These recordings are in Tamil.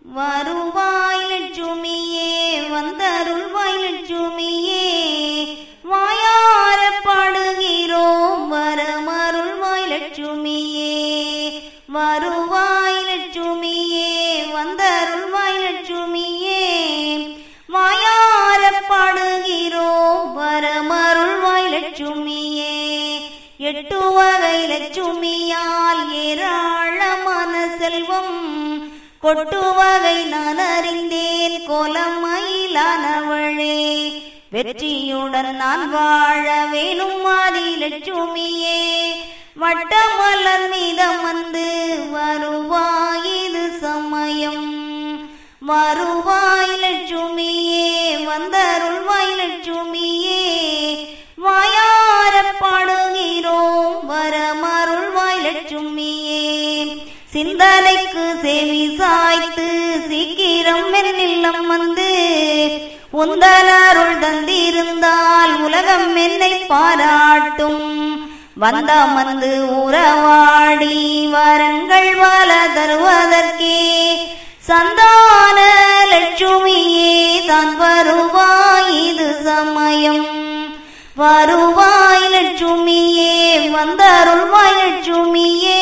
வருவாய் லட்சுமியே வந்தருள்வாய் லட்சுமியே வாயார பாடுகிறோம் வரமருள்வாய் லட்சுமியே வருவாய் லட்சுமியே வந்தருள்வாய் லட்சுமியே வாயார பாடுகிறோம் வரமருள்வாய் லட்சுமியே எட்டு வகை லட்சுமியால் ஏராளமான செல்வம் கொட்டு வகை நான் அறிந்தேன் கோலமயிலானவளே வெற்றியுடன் நான் வாழ வேணும் ஆதி லட்சுமியே வட்டமலர் மீதம் வந்து வருவாய் இது சமயம் வருவாய் லட்சுமியே வந்தருள்வாய் லட்சுமியே வாயார பாடுகிறோம் வரமருள்வாய் லட்சுமியே சிந்தனைக்கு செவி சாய்த்து சீக்கிரம் என்னில்லம் வந்து உந்தனருள் தந்திருந்தால் உலகம் என்னை பாராட்டும் வந்த வந்து உறவாடி வரங்கள் வல தருவதற்கே சந்தான லட்சுமியே தான் வருவாய் இது சமயம் வருவாய் லட்சுமியே வந்தருள்வாய் லட்சுமியே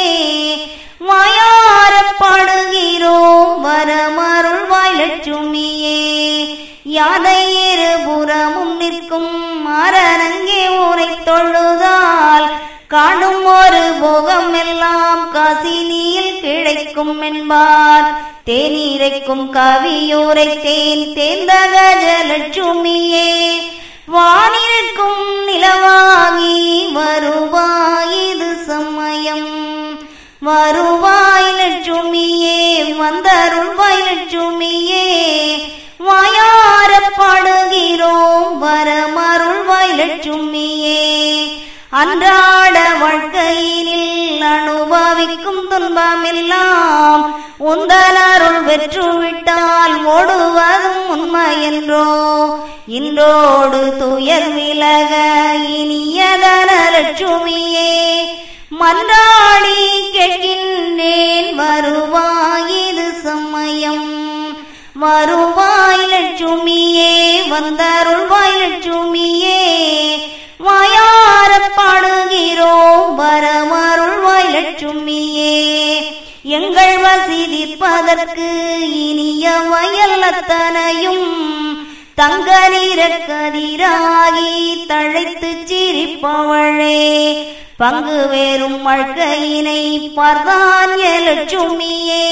வாயார பாடுகிறோம் வரமருள்வாய் லட்சுமியே யானை இருபுறமும் நிற்கும் மரணங்கே ஊரை தொழுதால் காணும் ஒரு போகம் எல்லாம் காசினியில் கிடைக்கும் என்பார் தேனீரைக்கும் கவியூரை தேன் தேர்ந்த கஜலட்சுமியே வானிருக்கும் நிலவாகி வருவாய் இது சமயம் வருவாய் லட்சுமியே வந்தருள்வாய் லட்சுமியே வாயார பாடுகிறோம் வரமருள்வாய் லட்சுமியே அன்றாட வாழ்க்கையினில் அனுபவிக்கும் துன்பமெல்லாம் உந்தனருள் வெற்றுவிட்டால் ஓடுவதும் உண்மை என்றோ இன்றோடு துயர் விலக இனியதன லட்சுமியே மன்றாடி கேட்கின்றேன் வருவாய் இது சமயம் வருவாய் லட்சுமியே வந்தருள்வாய் லட்சுமியே வாயார பாடுகிறோம் வரமருள்வாய் லட்சுமியே எங்கள் வசிதிப்பதற்கு இனிய வயல் அத்தனையும் தங்க நிறக்கதிராகி தழைத்து சிரிப்பவளே பங்கு வேறும் வாழ்க்கையினை பார்த்தான் லட்சுமியே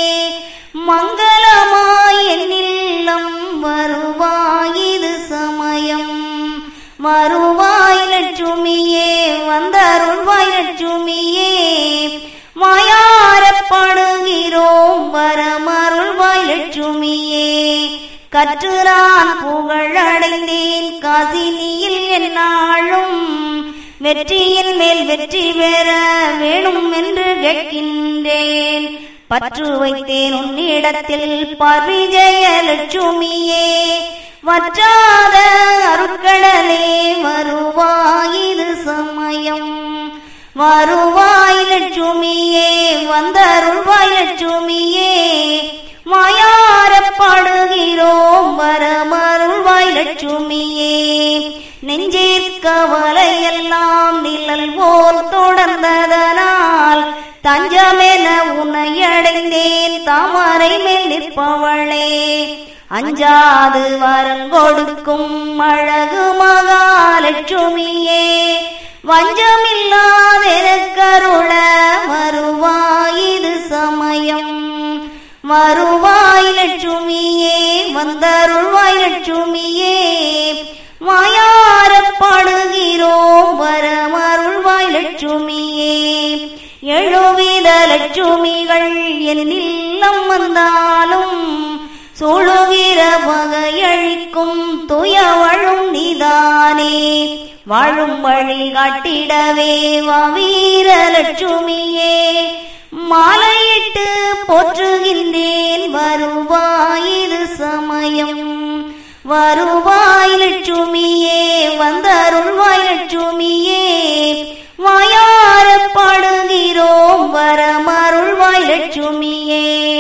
மங்களமாய் என்னில்லம் வருவாய் இது சமயம் வருவாய் லட்சுமியே வந்தருள்வாய் லட்சுமியே மாயார பாடுகிறோம் வரமருள்வாய் லட்சுமியே கற்று நான் புகழடைந்தேன் காசினியில் என்னாலும் வெற்றியின் மேல் வெற்றி பெற வேணும் என்று கேட்கின்றேன் பற்று வைத்தேன் உன்னிடத்தில் பார்விஜய லட்சுமியே வற்றாத அருட்கடலே வருவாய் இது சமயம் வருவாய் லட்சுமியே வந்தருள்வாய் லட்சுமியே மாயார பாடுகிறோம் வரமருள்வாய் லட்சுமியே நெஞ்சிற்கவலையெல்லாம் நிழல் போல் தொடர்ந்ததனால் தஞ்சமென உன்னை அடைந்தேன் தாமரை மேல் நிற்பவளே அஞ்சாது வரம் கொடுக்கும் அழகு மகாலட்சுமியே வஞ்சமில்லாதெனக்கருள வருவாய் இது சமயம் வருவாய் லட்சுமியே வந்தருள்வாய் லட்சுமியே மாயார பாடுகிறோம் வரமருள்வாய் லட்சுமியே எழுவித லட்சுமிகள் என் இல்லம் வந்தாலும் சூழுகிற வகையழிக்கும் துயவழும் நீதானே வாழும் வழி காட்டிடவே வவீர லட்சுமியே மாலையிட்டு போற்றுகின்றேன் வருவாய் இது சமயம் வருவாய் லட்சுமியே வந்தருள்வாய் லட்சுமியே வாயார பாடுகிறோம் வரமருள்வாய் லட்சுமியே